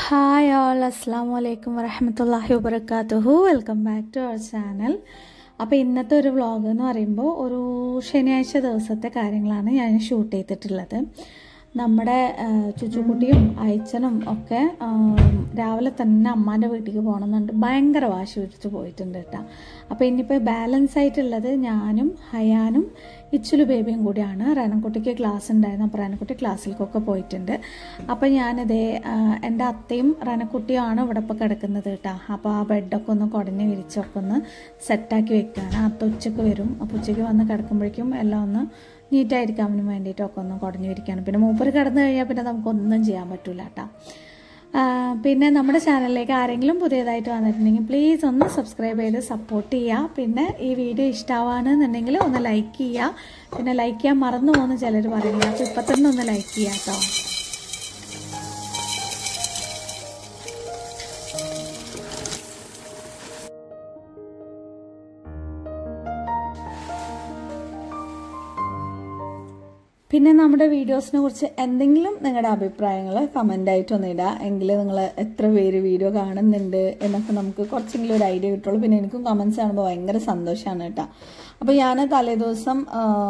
Hi all അസ്സാം വലൈക്കും വരഹമത്തല്ലാഹി വബർക്കാത്തുഹു welcome back to our channel അപ്പോൾ ഇന്നത്തെ ഒരു വ്ളോഗ് എന്ന് പറയുമ്പോൾ ഒരു ശനിയാഴ്ച ദിവസത്തെ കാര്യങ്ങളാണ് ഞാൻ ഷൂട്ട് ചെയ്തിട്ടുള്ളത് നമ്മുടെ ആ, ചുച്ചുക്കുട്ടിയും അയച്ചനും ഒക്കെ ആ, രാവിലെ തന്നെ അമ്മാൻ്റെ വീട്ടിലേക്ക് പോകണമെന്നുണ്ട് ഭയങ്കര വാശി പിടിച്ച് പോയിട്ടുണ്ട് കേട്ടോ അപ്പോൾ ഇനിയിപ്പോൾ ബാലൻസ് ആയിട്ടുള്ളത് ഞാനും ഹയാനും ഇച്ചുലു ബേബിയും കൂടിയാണ് റനക്കുട്ടിക്ക് ക്ലാസ് ഉണ്ടായിരുന്നു അപ്പോൾ റനക്കുട്ടി ക്ലാസ്സിലേക്കൊക്കെ പോയിട്ടുണ്ട് അപ്പോൾ ഞാനിതേ ആ, എൻ്റെ അത്തയും റനക്കുട്ടിയും ഇവിടെ ഇപ്പോൾ കിടക്കുന്നത് കേട്ടോ അപ്പോൾ ആ ബെഡൊക്കെ ഒന്ന് കുടഞ്ഞ് വിരിച്ചൊക്കെ ഒന്ന് സെറ്റാക്കി വെക്കുകയാണ് അത്ത ഉച്ചയ്ക്ക് വരും അപ്പോൾ ഉച്ചയ്ക്ക് വന്ന് കിടക്കുമ്പോഴേക്കും എല്ലാം ഒന്ന് നീറ്റായിരിക്കാൻ വേണ്ടിയിട്ടൊക്കെ ഒന്ന് കുടഞ്ഞു വിരിക്കുകയാണ് പിന്നെ മൂപ്പർ കിടന്നു കഴിഞ്ഞാൽ പിന്നെ നമുക്കൊന്നും ചെയ്യാൻ പറ്റില്ല കേട്ടോ ആ, പിന്നെ നമ്മുടെ ചാനലിലേക്ക് ആരെങ്കിലും പുതിയതായിട്ട് വന്നിട്ടുണ്ടെങ്കിൽ പ്ലീസ് ഒന്ന് സബ്സ്ക്രൈബ് ചെയ്ത് സപ്പോർട്ട് ചെയ്യുക പിന്നെ ഈ വീഡിയോ ഇഷ്ടമാവാണെന്നുണ്ടെങ്കിൽ ഒന്ന് ലൈക്ക് ചെയ്യുക പിന്നെ ലൈക്ക് ചെയ്യാൻ മറന്നു പോകുന്ന ചിലർ പറയുന്നത് അപ്പോൾ ഇപ്പം തന്നെ ഒന്ന് ലൈക്ക് ചെയ്യുക കേട്ടോ പിന്നെ നമ്മുടെ വീഡിയോസിനെ കുറിച്ച് എന്തെങ്കിലും നിങ്ങളുടെ അഭിപ്രായങ്ങൾ കമൻ്റായിട്ടൊന്ന് ഇടുക എങ്കിൽ നിങ്ങൾ എത്ര പേര് വീഡിയോ കാണുന്നുണ്ട് എന്നൊക്കെ നമുക്ക് കുറച്ചെങ്കിലും ഒരു ഐഡിയ കിട്ടുള്ളൂ പിന്നെ എനിക്കും കമൻസ് കാണുമ്പോൾ ഭയങ്കര സന്തോഷമാണ് കേട്ടോ അപ്പോൾ ഞാൻ തലേദിവസം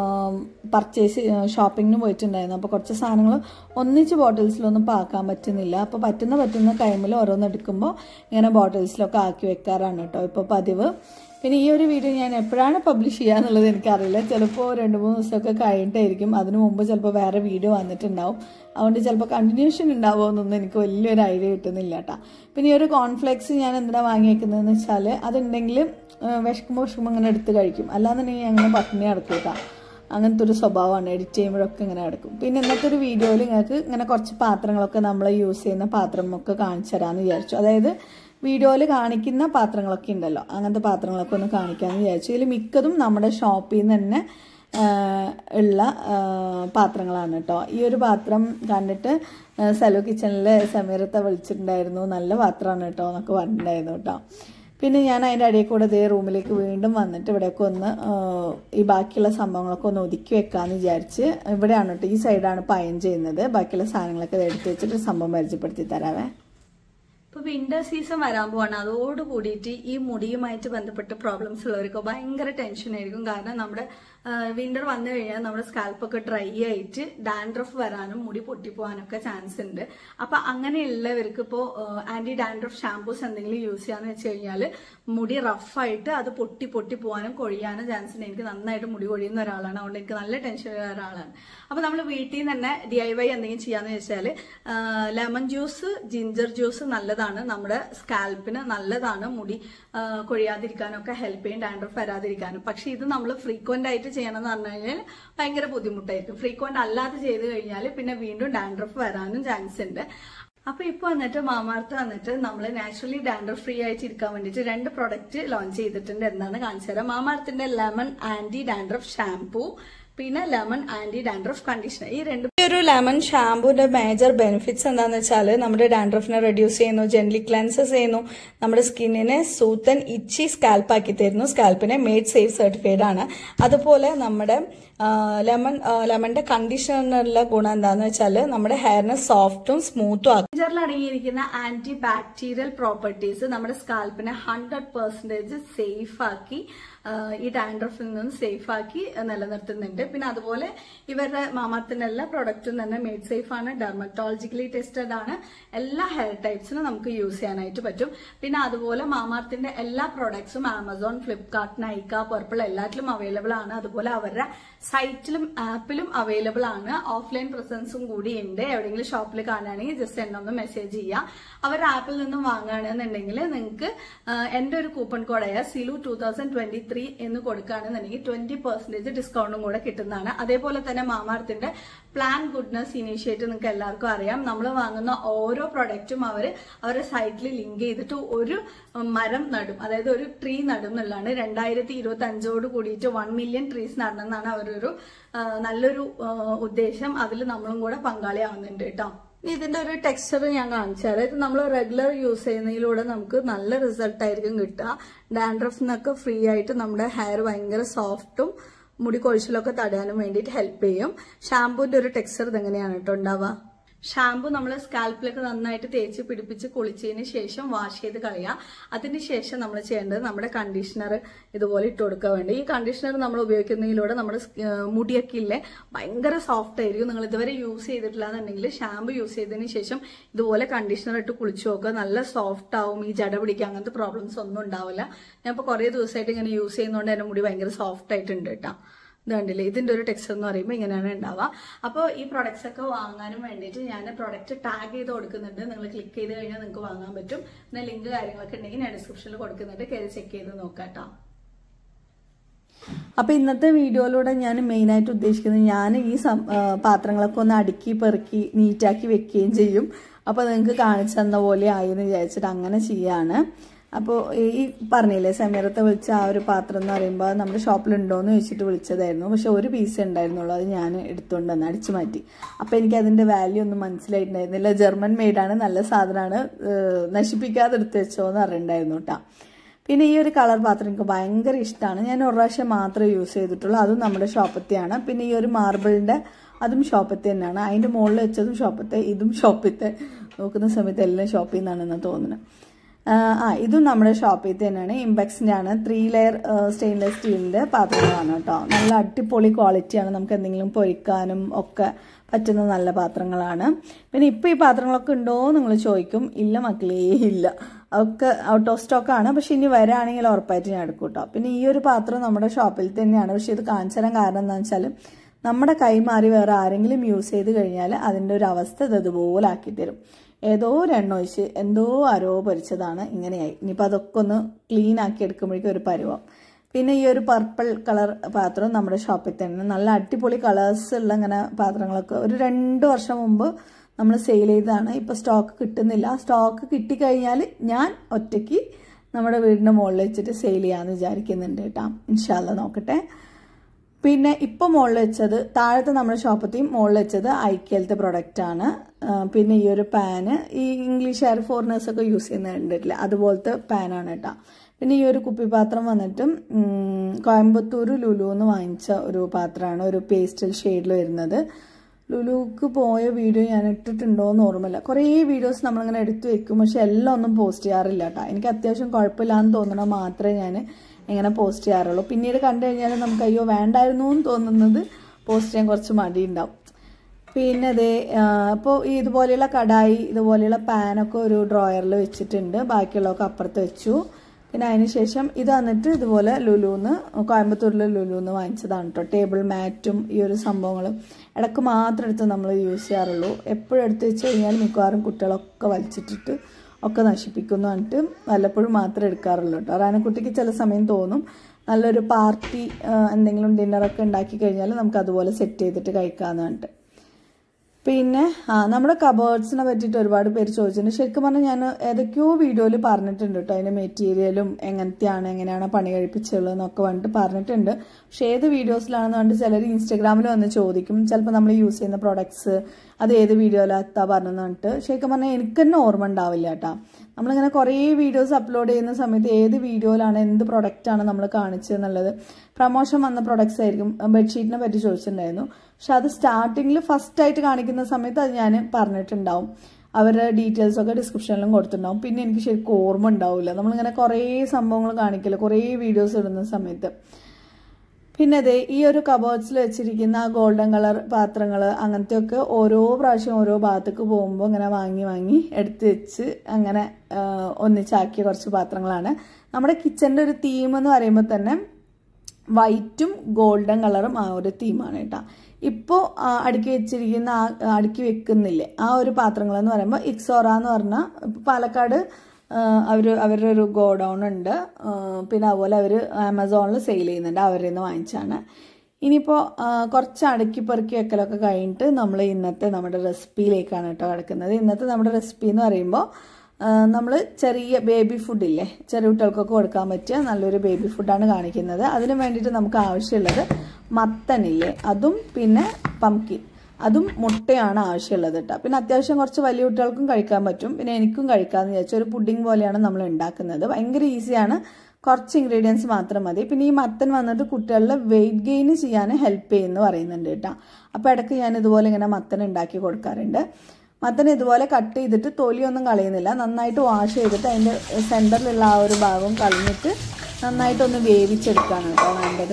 പർച്ചേസ് ഷോപ്പിങ്ങിന് പോയിട്ടുണ്ടായിരുന്നു അപ്പോൾ കുറച്ച് സാധനങ്ങൾ ഒന്നിച്ച് ബോട്ടിൽസിലൊന്നും പാക്കാൻ പറ്റുന്നില്ല അപ്പോൾ പറ്റുന്ന പറ്റുന്ന ടൈമിൽ ഓരോന്ന് എടുക്കുമ്പോൾ ഇങ്ങനെ ബോട്ടിൽസിലൊക്കെ ആക്കി വെക്കാറാണ് കേട്ടോ ഇപ്പോൾ പതിവ് പിന്നെ ഈ ഒരു വീഡിയോ ഞാൻ എപ്പോഴാണ് പബ്ലിഷ് ചെയ്യുക എന്നുള്ളത് എനിക്കറിയില്ല ചിലപ്പോൾ രണ്ട് മൂന്ന് ദിവസമൊക്കെ കഴിഞ്ഞിട്ടായിരിക്കും അതിനു മുമ്പ് ചിലപ്പോൾ വേറെ വീഡിയോ വന്നിട്ടുണ്ടാവും അതുകൊണ്ട് ചിലപ്പോൾ കണ്ടിന്യൂഷൻ ഉണ്ടാവുമോ എന്നൊന്നും എനിക്ക് വലിയൊരു ഐഡിയ കിട്ടുന്നില്ല കേട്ടോ പിന്നെ ഈ ഒരു കോൺഫ്ലെക്സ് ഞാൻ എന്തിനാണ് വാങ്ങിയേക്കുന്നതെന്ന് വെച്ചാൽ അതുണ്ടെങ്കിൽ വിഷക്കുമ്പോൾ വിഷക്കുമ്പോൾ ഇങ്ങനെ എടുത്ത് കഴിക്കും അല്ലാന്നുണ്ടെങ്കിൽ അങ്ങനെ പട്ടിണി കിടക്കും കേട്ടോ അങ്ങനത്തെ ഒരു സ്വഭാവമാണ് എഡിറ്റ് ചെയ്യുമ്പോഴൊക്കെ ഇങ്ങനെ നടക്കും പിന്നെ ഇന്നത്തെ ഒരു വീഡിയോയിൽ നിങ്ങൾക്ക് ഇങ്ങനെ കുറച്ച് പാത്രങ്ങളൊക്കെ നമ്മൾ യൂസ് ചെയ്യുന്ന പാത്രമൊക്കെ കാണിച്ചു തരാമെന്ന് വിചാരിച്ചു അതായത് വീഡിയോയിൽ കാണിക്കുന്ന പാത്രങ്ങളൊക്കെ ഉണ്ടല്ലോ അങ്ങനത്തെ പാത്രങ്ങളൊക്കെ ഒന്ന് കാണിക്കാമെന്ന് വിചാരിച്ചു ഇതിൽ മിക്കതും നമ്മുടെ ഷോപ്പിൽ നിന്ന് തന്നെ ആ, ഉള്ള ആ, പാത്രങ്ങളാണ് കേട്ടോ ഈ ഒരു പാത്രം കണ്ടിട്ട് സെലോ കിച്ചണിലെ സമീറത്തെ വിളിച്ചിട്ടുണ്ടായിരുന്നു നല്ല പാത്രമാണ് കേട്ടോ എന്നൊക്കെ പറഞ്ഞിട്ടുണ്ടായിരുന്നു കേട്ടോ പിന്നെ ഞാൻ അതിൻ്റെ ഇടയിൽ കൂടെ ഇതേ റൂമിലേക്ക് വീണ്ടും വന്നിട്ട് ഇവിടെയൊക്കെ ഒന്ന് ആ, ഈ ബാക്കിയുള്ള സംഭവങ്ങളൊക്കെ ഒന്ന് ഒതുക്കി വെക്കാമെന്ന് വിചാരിച്ച് ഇവിടെയാണ് കേട്ടോ ഈ സൈഡാണ് പയൻ ചെയ്യുന്നത് ബാക്കിയുള്ള സാധനങ്ങളൊക്കെ ഇത് എടുത്ത് വെച്ചിട്ട് സംഭവം പരിചയപ്പെടുത്തി തരാവേ ഇപ്പൊ വിന്റർ സീസൺ വരാൻ പോവാണ് അതോട് കൂടിയിട്ട് ഈ മുടിയുമായിട്ട് ബന്ധപ്പെട്ട പ്രോബ്ലംസ് ഉള്ളവർക്ക് ഭയങ്കര ടെൻഷൻ ആയിരിക്കും കാരണം നമ്മുടെ വിന്റർ വന്നു കഴിഞ്ഞാൽ നമ്മുടെ സ്കാൽപ്പൊക്കെ ഡ്രൈ ആയിട്ട് ഡാൻഡ്രഫ് വരാനും മുടി പൊട്ടിപ്പോവാനൊക്കെ ചാൻസ് ഉണ്ട് അപ്പൊ അങ്ങനെയുള്ളവർക്ക് ഇപ്പോൾ ആന്റി ഡാൻഡ്രഫ് ഷാംപൂസ് എന്തെങ്കിലും യൂസ് ചെയ്യാന്ന് വെച്ച് കഴിഞ്ഞാൽ മുടി റഫായിട്ട് അത് പൊട്ടി പൊട്ടി പോകാനും കൊഴിയാനും ചാൻസ് ഉണ്ട് എനിക്ക് നന്നായിട്ട് മുടി കൊഴിയുന്ന ഒരാളാണ് അതുകൊണ്ട് എനിക്ക് നല്ല ടെൻഷൻ ഉള്ള ഒരാളാണ് അപ്പൊ നമ്മൾ വീട്ടിൽ നിന്ന് തന്നെ ഡി ഐ വൈ എന്തെങ്കിലും ചെയ്യാന്ന് വെച്ചാൽ ലെമൺ ജ്യൂസ് ജിഞ്ചർ ജ്യൂസ് നല്ലതാണ് നമ്മുടെ സ്കാൽപ്പിന് നല്ലതാണ് മുടി ആ, കൊഴിയാതിരിക്കാനൊക്കെ ഹെൽപ്പ് ചെയ്യും ഡാൻഡ്രഫ് വരാതിരിക്കാനും പക്ഷെ ഇത് നമ്മൾ ഫ്രീക്വന്റ് ആയിട്ട് ചെയ്യണം എന്ന് പറഞ്ഞു കഴിഞ്ഞാൽ ഭയങ്കര ബുദ്ധിമുട്ടായിരിക്കും ഫ്രീക്വന്റ് അല്ലാതെ ചെയ്ത് കഴിഞ്ഞാൽ പിന്നെ വീണ്ടും ഡാൻഡ്രഫ് വരാനും ചാൻസ് ഉണ്ട് അപ്പൊ ഇപ്പൊ വന്നിട്ട് മാമാർത്ത് വന്നിട്ട് നമ്മൾ നാച്ചുറലി ഡാൻഡ്രഫ് ഫ്രീ ആയിട്ട് ഇരിക്കാൻ വേണ്ടിയിട്ട് രണ്ട് പ്രൊഡക്റ്റ് ലോഞ്ച് ചെയ്തിട്ടുണ്ട് എന്നാണ് കാണിച്ചു തരാം മാമാർത്തിന്റെ ലെമൺ ആന്റി ഡാൻഡ്രഫ് ഷാംപൂ പിന്നെ ലെമൺ ആന്റി ഡാൻഡ്രഫ് കണ്ടീഷണർ ഈ രണ്ട് ഈ ഒരു ലെമൺ ഷാമ്പൂന്റെ മേജർ ബെനിഫിറ്റ്സ് എന്താന്ന് വെച്ചാൽ നമ്മുടെ ഡാൻഡ്രഫിനെ റെഡ്യൂസ് ചെയ്യുന്നു ജെന്റലി ക്ലൻസസ് ചെയ്യുന്നു നമ്മുടെ സ്കിന്നിനെ സൂത്തൻ ഇച്ചി സ്കാൽപ്പ് ആക്കി തരുന്നു സ്കാൽപ്പിനെ മെയ്ഡ് സേഫ് സർട്ടിഫൈഡ് ആണ് അതുപോലെ നമ്മുടെ ലെമൺ ലെമണിന്റെ കണ്ടീഷണറിലുള്ള ഗുണം എന്താന്ന് വെച്ചാൽ നമ്മുടെ ഹെയറിനെ സോഫ്റ്റും സ്മൂത്തും ആക്കും ജിഞ്ചറിൽ അടങ്ങിയിരിക്കുന്ന ആന്റി ബാക്ടീരിയൽ പ്രോപ്പർട്ടീസ് നമ്മുടെ സ്കാൽപ്പിനെ ഹൺഡ്രഡ് പെർസെന്റേജ് സേഫ് ആക്കി ആ, ഈ ഡാൻഡ്രഫിൽ നിന്ന് സേഫ് ആക്കി നിലനിർത്തുന്നുണ്ട് പിന്നെ അതുപോലെ ഇവരുടെ മാമാത്തിന്റെ എല്ലാ പ്രൊഡക്റ്റും തന്നെ മെയ്ഡ് സേഫ് ആണ് ഡെർമറ്റോളജിക്കലി ടെസ്റ്റഡ് ആണ് എല്ലാ ഹെയർ ടൈപ്സിനും നമുക്ക് യൂസ് ചെയ്യാനായിട്ട് പറ്റും പിന്നെ അതുപോലെ മാമാർത്തിന്റെ എല്ലാ പ്രൊഡക്ട്സും ആമസോൺ ഫ്ലിപ്കാർട്ട് നൈക്ക പർപ്പിൾ എല്ലാറ്റിലും അവൈലബിൾ ആണ് അതുപോലെ അവരുടെ സൈറ്റിലും ആപ്പിലും അവൈലബിൾ ആണ് ഓഫ്ലൈൻ പ്രസൻസും കൂടി ഉണ്ട് എവിടെയെങ്കിലും ഷോപ്പിൽ കാണുകയാണെങ്കിൽ ജസ്റ്റ് എന്നെ ഒന്ന് മെസ്സേജ് ചെയ്യുക അവരുടെ ആപ്പിൽ നിന്നും വാങ്ങുകയാണെന്നുണ്ടെങ്കിൽ നിങ്ങൾക്ക് എന്റെ ഒരു കൂപ്പൺ കോഡായ സിലു ടൂ തൗസൻഡ് ട്വന്റി ത്രീ എന്ന് കൊടുക്കുകയാണെന്നുണ്ടെങ്കിൽ ട്വന്റി പെർസെന്റേജ് ഡിസ്കൗണ്ടും കൂടെ കിട്ടുന്നതാണ് അതേപോലെ തന്നെ മാമാർത്തിന്റെ പ്ലാൻ ഗുഡ്നസ് ഇനീഷ്യേറ്റീവ് നിങ്ങൾക്ക് എല്ലാവർക്കും അറിയാം നമ്മൾ വാങ്ങുന്ന ഓരോ പ്രൊഡക്റ്റും അവർ അവരുടെ സൈറ്റിൽ ലിങ്ക് ചെയ്തിട്ട് ഒരു മരം നടും അതായത് ഒരു ട്രീ നടും എന്നുള്ളതാണ് രണ്ടായിരത്തി ഇരുപത്തി അഞ്ചോട് കൂടിയിട്ട് വൺ മില്യൺ ട്രീസ് നടണമെന്നാണ് അവരൊരു ആ, നല്ലൊരു ആ, ഉദ്ദേശം അതിൽ നമ്മളും കൂടെ പങ്കാളിയാവുന്നുണ്ട് കേട്ടോ ഇനി ഇതിന്റെ ഒരു ടെക്സ്ചർ ഞാൻ കാണിച്ചു തരാം ഇത് നമ്മൾ റെഗുലർ യൂസ് ചെയ്യുന്നതിലൂടെ നമുക്ക് നല്ല റിസൾട്ട് ആയിരിക്കും കിട്ടുക ഡാൻഡ്രഫ് നിന്നൊക്കെ ഫ്രീ ആയിട്ട് നമ്മുടെ ഹെയർ ഭയങ്കര സോഫ്റ്റും മുടി കൊഴിച്ചിലൊക്കെ തടയാനും വേണ്ടിയിട്ട് ഹെൽപ്പ് ചെയ്യും ഷാമ്പൂന്റെ ഒരു ടെക്സ്ചർ ഇതെങ്ങനെയാണ് കേട്ടോ ഉണ്ടാവുക ഷാമ്പു നമ്മൾ സ്കാൽപ്പിലൊക്കെ നന്നായിട്ട് തേച്ച് പിടിപ്പിച്ച് കുളിച്ചതിന് ശേഷം വാഷ് ചെയ്ത് കളയുക അതിന് ശേഷം നമ്മൾ ചെയ്യേണ്ടത് നമ്മുടെ കണ്ടീഷണർ ഇതുപോലെ ഇട്ട് കൊടുക്കുക വേണ്ടി ഈ കണ്ടീഷണർ നമ്മൾ ഉപയോഗിക്കുന്നതിലൂടെ നമ്മുടെ സ്- ഏഹ് മുടിയൊക്കെ ഇല്ലേ ഭയങ്കര സോഫ്റ്റ് ആയിരിക്കും നിങ്ങൾ ഇതുവരെ യൂസ് ചെയ്തിട്ടില്ല എന്നുണ്ടെങ്കിൽ ഷാമ്പു യൂസ് ചെയ്തതിന് ശേഷം ഇതുപോലെ കണ്ടീഷണർ ഇട്ട് കുളിച്ചു നോക്കുക നല്ല സോഫ്റ്റ് ആവും ഈ ജട പിടിക്കുക അങ്ങനത്തെ പ്രോബ്ലംസ് ഒന്നും ഉണ്ടാവില്ല ഞാൻ ഇപ്പോൾ കുറേ ദിവസമായിട്ട് ഇങ്ങനെ യൂസ് ചെയ്യുന്നതുകൊണ്ട് എൻ്റെ മുടി ഭയങ്കര സോഫ്റ്റ് ആയിട്ടുണ്ട് കേട്ടോ ഇത് കണ്ടില്ലേ ഇതിന്റെ ഒരു ടെക്സ്ചർ എന്ന് പറയുമ്പോൾ ഇങ്ങനെയാണ് ഉണ്ടാവുക അപ്പോൾ ഈ പ്രൊഡക്ട്സ് ഒക്കെ വാങ്ങാനും വേണ്ടിയിട്ട് ഞാൻ പ്രൊഡക്റ്റ് ടാഗ് ചെയ്ത് കൊടുക്കുന്നുണ്ട് നിങ്ങൾ ക്ലിക്ക് ചെയ്ത് കഴിഞ്ഞാൽ നിങ്ങൾക്ക് വാങ്ങാൻ പറ്റും പിന്നെ ലിങ്ക് കാര്യങ്ങളൊക്കെ ഉണ്ടെങ്കിൽ ഞാൻ ഡിസ്ക്രിപ്ഷനിൽ കൊടുക്കുന്നുണ്ട് കയറി ചെക്ക് ചെയ്ത് നോക്കാം കേട്ടോ അപ്പോൾ ഇന്നത്തെ വീഡിയോയിലൂടെ ഞാൻ മെയിനായിട്ട് ഉദ്ദേശിക്കുന്നത് ഞാൻ ഈ സം- ആ, പാത്രങ്ങളൊക്കെ ഒന്ന് അടുക്കി പെറുക്കി നീറ്റാക്കി വെക്കുകയും ചെയ്യും അപ്പോൾ നിങ്ങൾക്ക് കാണിച്ചു തന്ന പോലെ ആയി എന്ന് വിചാരിച്ചിട്ട് അങ്ങനെ ചെയ്യാണ് അപ്പോൾ ഈ പറഞ്ഞില്ലേ സമീറത്തെ വിളിച്ച ആ ഒരു പാത്രം എന്ന് പറയുമ്പോൾ നമ്മുടെ ഷോപ്പിലുണ്ടോയെന്ന് ചോദിച്ചിട്ട് വിളിച്ചതായിരുന്നു പക്ഷെ ഒരു പീസ് ഉണ്ടായിരുന്നുള്ളൂ അത് ഞാൻ എടുത്തുകൊണ്ട് വന്ന് അടിച്ചു മാറ്റി അപ്പോൾ എനിക്ക് അതിൻ്റെ വാല്യൂ ഒന്നും മനസ്സിലായിട്ടുണ്ടായിരുന്നില്ല ജർമ്മൻ മെയ്ഡാണ് നല്ല സാധനമാണ് ഏഹ്, നശിപ്പിക്കാതെ എടുത്ത് വെച്ചോ എന്ന് പറഞ്ഞിട്ടുണ്ടായിരുന്നു കേട്ടോ പിന്നെ ഈ ഒരു കളർ പാത്രം എനിക്ക് ഭയങ്കര ഇഷ്ടമാണ് ഞാൻ ഒരു പ്രാവശ്യം മാത്രമേ യൂസ് ചെയ്തിട്ടുള്ളൂ അതും നമ്മുടെ ഷോപ്പത്തെയാണ് പിന്നെ ഈ ഒരു മാർബിളിൻ്റെ അതും ഷോപ്പത്തെ തന്നെയാണ് അതിൻ്റെ മുകളിൽ വെച്ചതും ഷോപ്പത്തെ ഇതും ഷോപ്പത്തെ നോക്കുന്ന സമയത്ത് എല്ലാം ഷോപ്പിൽ നിന്നാണെന്ന് തോന്നുന്നത് ആ, ആ ഇതും നമ്മുടെ ഷോപ്പിൽ തന്നെയാണ് ഇമ്പെക്സിൻ്റെ ആണ് ത്രീ ലെയർ സ്റ്റെയിൻലെസ് സ്റ്റീലിൻ്റെ പാത്രങ്ങളാണ് കേട്ടോ നല്ല അടിപൊളി ക്വാളിറ്റിയാണ് നമുക്ക് എന്തെങ്കിലും പൊരിക്കാനും ഒക്കെ പറ്റുന്ന നല്ല പാത്രങ്ങളാണ് പിന്നെ ഇപ്പോൾ ഈ പാത്രങ്ങളൊക്കെ ഉണ്ടോ നിങ്ങൾ ചോദിക്കും ഇല്ല മക്കളേ ഇല്ല ഒക്കെ ഔട്ട് ഓഫ് സ്റ്റോക്ക് ആണ് പക്ഷെ ഇനി വരാണെങ്കിൽ ഉറപ്പായിട്ട് ഞാൻ എടുക്കും കേട്ടോ പിന്നെ ഈ ഒരു പാത്രം നമ്മുടെ ഷോപ്പിൽ തന്നെയാണ് പക്ഷെ ഇത് കാണിച്ചു തരാൻ കാരണം എന്താണെന്ന് വെച്ചാൽ നമ്മുടെ കൈ മാറി വേറെ ആരെങ്കിലും യൂസ് ചെയ്ത് കഴിഞ്ഞാൽ അതിൻ്റെ ഒരു അവസ്ഥ ഇത് ഇതുപോലെ ആക്കി തരും ഏതോ ഒരു എണ്ണ ഒഴിച്ച് എന്തോ ആരോ പൊരിച്ചതാണ് ഇങ്ങനെയായി ഇനിയിപ്പോൾ അതൊക്കെ ഒന്ന് ക്ലീൻ ആക്കി എടുക്കുമ്പോഴേക്കും ഒരു പരുവം പിന്നെ ഈ ഒരു പർപ്പിൾ കളർ പാത്രം നമ്മുടെ ഷോപ്പിൽ തന്നെ നല്ല അടിപൊളി കളേഴ്സ് ഉള്ള ഇങ്ങനെ പാത്രങ്ങളൊക്കെ ഒരു രണ്ട് വർഷം മുമ്പ് നമ്മൾ സെയിൽ ചെയ്തതാണ് ഇപ്പോൾ സ്റ്റോക്ക് കിട്ടുന്നില്ല സ്റ്റോക്ക് കിട്ടിക്കഴിഞ്ഞാൽ ഞാൻ ഒറ്റയ്ക്ക് നമ്മുടെ വീടിൻ്റെ മുകളിൽ വെച്ചിട്ട് സെയിൽ ചെയ്യാമെന്ന് വിചാരിക്കുന്നുണ്ട് കേട്ടോ ഇൻഷാല്ല നോക്കട്ടെ പിന്നെ ഇപ്പോൾ മുകളിൽ വെച്ചത് താഴത്തെ നമ്മുടെ ഷോപ്പത്തെയും മുകളിൽ വെച്ചത് ഐക്യലത്തെ പ്രൊഡക്റ്റ് ആണ് ആ, പിന്നെ ഈ ഒരു പാന് ഈ ഇംഗ്ലീഷ് എയർ ഫോറിനേഴ്സ് ഒക്കെ യൂസ് ചെയ്യുന്ന കണ്ടിട്ടില്ല അതുപോലത്തെ പാനാണ് കേട്ടോ പിന്നെ ഈ ഒരു കുപ്പിപ്പാത്രം വന്നിട്ട് ഉം, കോയമ്പത്തൂർ ലുലു എന്ന് വാങ്ങിച്ച ഒരു പാത്രമാണ് ഒരു പേസ്റ്റൽ ഷെയ്ഡിൽ വരുന്നത് ലുലുക്ക് പോയ വീഡിയോ ഞാൻ ഇട്ടിട്ടുണ്ടോ എന്ന് ഓർമ്മയില്ല കുറേ വീഡിയോസ് നമ്മളിങ്ങനെ എടുത്തു വെക്കും പക്ഷെ എല്ലാം ഒന്നും പോസ്റ്റ് ചെയ്യാറില്ല കേട്ടോ എനിക്ക് അത്യാവശ്യം കുഴപ്പമില്ലാന്ന് തോന്നണ മാത്രമേ ഞാൻ ഇങ്ങനെ പോസ്റ്റ് ചെയ്യാറുള്ളൂ പിന്നീട് കണ്ടു കഴിഞ്ഞാൽ നമുക്ക് അയ്യോ വേണ്ടായിരുന്നു എന്ന് തോന്നുന്നത് പോസ്റ്റ് ചെയ്യാൻ കുറച്ച് മടിയുണ്ടാവും പിന്നെ അതേ അപ്പോൾ ഇതുപോലെയുള്ള കടായി ഇതുപോലെയുള്ള പാനൊക്കെ ഒരു ഡ്രോയറിൽ വെച്ചിട്ടുണ്ട് ബാക്കിയുള്ളതൊക്കെ അപ്പുറത്ത് വെച്ചു പിന്നെ അതിനുശേഷം ഇത് വന്നിട്ട് ഇതുപോലെ ലുലുന്ന് കോയമ്പത്തൂരിലെ ലുലുന്ന് വാങ്ങിച്ചതാണ് കേട്ടോ ടേബിൾ മാറ്റും ഈ ഒരു സംഭവങ്ങളും ഇടയ്ക്ക് മാത്രം എടുത്ത് നമ്മൾ യൂസ് ചെയ്യാറുള്ളൂ എപ്പോഴും എടുത്ത് വെച്ച് കഴിഞ്ഞാൽ മിക്കവാറും കുട്ടികളൊക്കെ വലിച്ചിട്ടിട്ട് ഒക്കെ നശിപ്പിക്കുന്നു പറഞ്ഞിട്ട് വല്ലപ്പോഴും മാത്രമേ എടുക്കാറുള്ളൂ കേട്ടോ റാനക്കുട്ടിക്ക് ചില സമയം തോന്നും നല്ലൊരു പാർട്ടി എന്തെങ്കിലും ഡിന്നറൊക്കെ ഉണ്ടാക്കി കഴിഞ്ഞാൽ നമുക്ക് അതുപോലെ സെറ്റ് ചെയ്തിട്ട് കഴിക്കാമെന്ന് പറഞ്ഞിട്ട് പിന്നെ ആ നമ്മുടെ കബേർഡ്സിനെ പറ്റിയിട്ട് ഒരുപാട് പേര് ചോദിച്ചിട്ടുണ്ട് ശരിക്കും പറഞ്ഞാൽ ഞാൻ ഏതൊക്കെയോ വീഡിയോയിൽ പറഞ്ഞിട്ടുണ്ട് കേട്ടോ അതിൻ്റെ മെറ്റീരിയലും എങ്ങനത്തെയാണ് എങ്ങനെയാണ് പണി കഴിപ്പിച്ചുള്ളത് എന്നൊക്കെ പറഞ്ഞിട്ട് പറഞ്ഞിട്ടുണ്ട് പക്ഷേ ഏത് വീഡിയോസിലാണെന്ന് പറഞ്ഞിട്ട് ചിലർ ഇൻസ്റ്റഗ്രാമിൽ വന്ന് ചോദിക്കും ചിലപ്പോൾ നമ്മൾ യൂസ് ചെയ്യുന്ന പ്രൊഡക്ട്സ് അത് ഏത് വീഡിയോയിലെത്താ പറഞ്ഞെന്ന് പറഞ്ഞിട്ട് ശരിക്കും പറഞ്ഞാൽ എനിക്ക് തന്നെ ഓർമ്മ ഉണ്ടാവില്ല കേട്ടോ നമ്മളിങ്ങനെ കുറേ വീഡിയോസ് അപ്ലോഡ് ചെയ്യുന്ന സമയത്ത് ഏത് വീഡിയോയിലാണ് എന്ത് പ്രൊഡക്റ്റാണ് നമ്മൾ കാണിച്ചതെന്നുള്ളത് പ്രൊമോഷൻ വന്ന പ്രൊഡക്ട്സ് ആയിരിക്കും ബെഡ്ഷീറ്റിനെ പറ്റി ചോദിച്ചിട്ടുണ്ടായിരുന്നു പക്ഷെ അത് സ്റ്റാർട്ടിങ്ങിൽ ഫസ്റ്റ് ആയിട്ട് കാണിക്കുന്ന സമയത്ത് അത് ഞാൻ പറഞ്ഞിട്ടുണ്ടാവും അവരുടെ ഡീറ്റെയിൽസ് ഒക്കെ ഡിസ്ക്രിപ്ഷനിലും കൊടുത്തിട്ടുണ്ടാവും പിന്നെ എനിക്ക് ശരിക്കും ഓർമ്മ ഉണ്ടാവില്ല നമ്മളിങ്ങനെ കുറേ സംഭവങ്ങൾ കാണിക്കില്ല കുറേ വീഡിയോസ് ഇടുന്ന സമയത്ത് പിന്നെ അതെ ഈ ഒരു കബോർഡ്സിൽ വെച്ചിരിക്കുന്ന ആ ഗോൾഡൻ കളർ പാത്രങ്ങൾ അങ്ങനത്തെയൊക്കെ ഓരോ പ്രാവശ്യം ഓരോ ഭാഗത്തേക്ക് പോകുമ്പോൾ ഇങ്ങനെ വാങ്ങി വാങ്ങി എടുത്ത് വെച്ച് അങ്ങനെ ആ, ഒന്നിച്ചാക്കിയ കുറച്ച് പാത്രങ്ങളാണ് നമ്മുടെ കിച്ചണിൻ്റെ ഒരു തീം എന്ന് പറയുമ്പോൾ തന്നെ വൈറ്റും ഗോൾഡൻ കളറും ആ ഒരു തീമാണ് കേട്ടോ ഇപ്പോൾ അടുക്കി വെച്ചിരിക്കുന്ന ആ അടുക്കി വെക്കുന്നില്ലേ ആ ഒരു പാത്രങ്ങൾ എന്ന് പറയുമ്പോൾ ഇക്സോറ എന്ന് പറഞ്ഞാൽ ഇപ്പോൾ പാലക്കാട് അവർ അവരുടെ ഒരു ഗോഡൗൺ ഉണ്ട് ആ, പിന്നെ അതുപോലെ അവർ ആമസോണിൽ സെയിൽ ചെയ്യുന്നുണ്ട് അവരിൽ നിന്ന് വാങ്ങിച്ചാണ് ഇനിയിപ്പോൾ കുറച്ച് അടുക്കി പെറുക്കി വെക്കലൊക്കെ കഴിഞ്ഞിട്ട് നമ്മൾ ഇന്നത്തെ നമ്മുടെ റെസിപ്പിയിലേക്കാണ് കേട്ടോ കിടക്കുന്നത് ഇന്നത്തെ നമ്മുടെ റെസിപ്പി എന്ന് പറയുമ്പോൾ നമ്മൾ ചെറിയ ബേബി ഫുഡില്ലേ ചെറിയ കുട്ടികൾക്കൊക്കെ കൊടുക്കാൻ പറ്റിയ നല്ലൊരു ബേബി ഫുഡാണ് കാണിക്കുന്നത് അതിന് വേണ്ടിയിട്ട് നമുക്ക് ആവശ്യമുള്ളത് മത്തനില്ലേ അതും പിന്നെ പംകിൻ അതും മുട്ടയാണ് ആവശ്യമുള്ളത് കേട്ടോ പിന്നെ അത്യാവശ്യം കുറച്ച് വലിയ കുട്ടികൾക്കും കഴിക്കാൻ പറ്റും പിന്നെ എനിക്കും കഴിക്കാമെന്ന് വിചാരിച്ച ഒരു പുഡിംഗ് പോലെയാണ് നമ്മൾ ഉണ്ടാക്കുന്നത് ഭയങ്കര ഈസിയാണ് കുറച്ച് ഇൻഗ്രീഡിയൻസ് മാത്രം മതി പിന്നെ ഈ മത്തൻ വന്നിട്ട് കുട്ടികളിലെ വെയിറ്റ് ഗെയിൻ ചെയ്യാൻ ഹെൽപ്പ് ചെയ്യുമെന്ന് പറയുന്നുണ്ട് കേട്ടോ അപ്പോൾ ഇടയ്ക്ക് ഞാൻ ഇതുപോലെ ഇങ്ങനെ മത്തൻ ഉണ്ടാക്കി കൊടുക്കാറുണ്ട് മത്തൻ ഇതുപോലെ കട്ട് ചെയ്തിട്ട് തൊലിയൊന്നും കളയുന്നില്ല നന്നായിട്ട് വാഷ് ചെയ്തിട്ട് അതിൻ്റെ സെൻറ്ററിലുള്ള ആ ഒരു ഭാഗം കളഞ്ഞിട്ട് നന്നായിട്ടൊന്ന് വേവിച്ചെടുക്കുകയാണ് കേട്ടോ വേണ്ടത്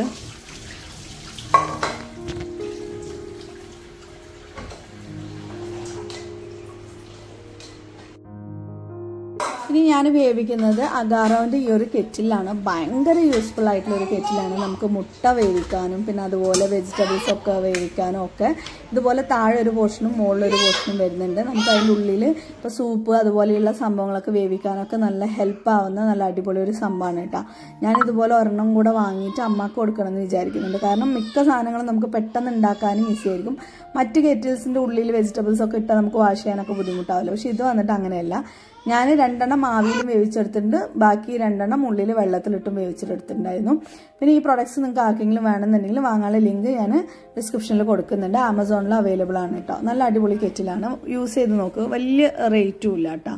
ഇനി ഞാൻ വേവിക്കുന്നത് അഗാറോൻ്റെ ഈ ഒരു കെറ്റിലാണ് ഭയങ്കര യൂസ്ഫുൾ ആയിട്ടുള്ള ഒരു കെറ്റിലാണ് നമുക്ക് മുട്ട വേവിക്കാനും പിന്നെ അതുപോലെ വെജിറ്റബിൾസ് ഒക്കെ വേവിക്കാനും ഒക്കെ ഇതുപോലെ താഴെ ഒരു പോർഷനും മുകളിൽ ഒരു പോർഷനും വരുന്നുണ്ട് നമുക്ക് അതിൻ്റെ ഉള്ളിൽ ഇപ്പോൾ സൂപ്പ് അതുപോലെയുള്ള സംഭവങ്ങളൊക്കെ വേവിക്കാനൊക്കെ നല്ല ഹെൽപ്പ് ആവുന്ന നല്ല അടിപൊളി ഒരു സംഭവമാണ് കേട്ടോ ഞാൻ ഇതുപോലെ ഒരെണ്ണം കൂടെ വാങ്ങിയിട്ട് അമ്മക്ക് കൊടുക്കണം എന്ന് വിചാരിക്കുന്നുണ്ട് കാരണം മിക്ക സാധനങ്ങളും നമുക്ക് പെട്ടെന്ന് ഉണ്ടാക്കാനും ഈസി ആയിരിക്കും മറ്റ് കെറ്റിൽസിൻ്റെ ഉള്ളിൽ വെജിറ്റബിൾസ് ഒക്കെ ഇട്ടാൽ നമുക്ക് വാഷ് ചെയ്യാനൊക്കെ ബുദ്ധിമുട്ടാവില്ല പക്ഷെ ഇത് വന്നിട്ട് അങ്ങനെയല്ല ഞാൻ രണ്ടെണ്ണം ആവിയിൽ വേവിച്ചെടുത്തിട്ടുണ്ട് ബാക്കി രണ്ടെണ്ണം ഉള്ളിൽ വെള്ളത്തിലിട്ടും വേവിച്ചെടുത്തിട്ടുണ്ടായിരുന്നു പിന്നെ ഈ പ്രൊഡക്ട്സ് നിങ്ങൾക്ക് ആർക്കെങ്കിലും വേണമെന്നുണ്ടെങ്കിൽ വാങ്ങാനുള്ള ലിങ്ക് ഞാൻ ഡിസ്ക്രിപ്ഷനിൽ കൊടുക്കുന്നുണ്ട് ആമസോണിൽ അവൈലബിൾ ആണ് കേട്ടോ നല്ല അടിപൊളി കെറ്റിലാണ് യൂസ് ചെയ്ത് നോക്കുക വലിയ റേറ്റും ഇല്ല കേട്ടോ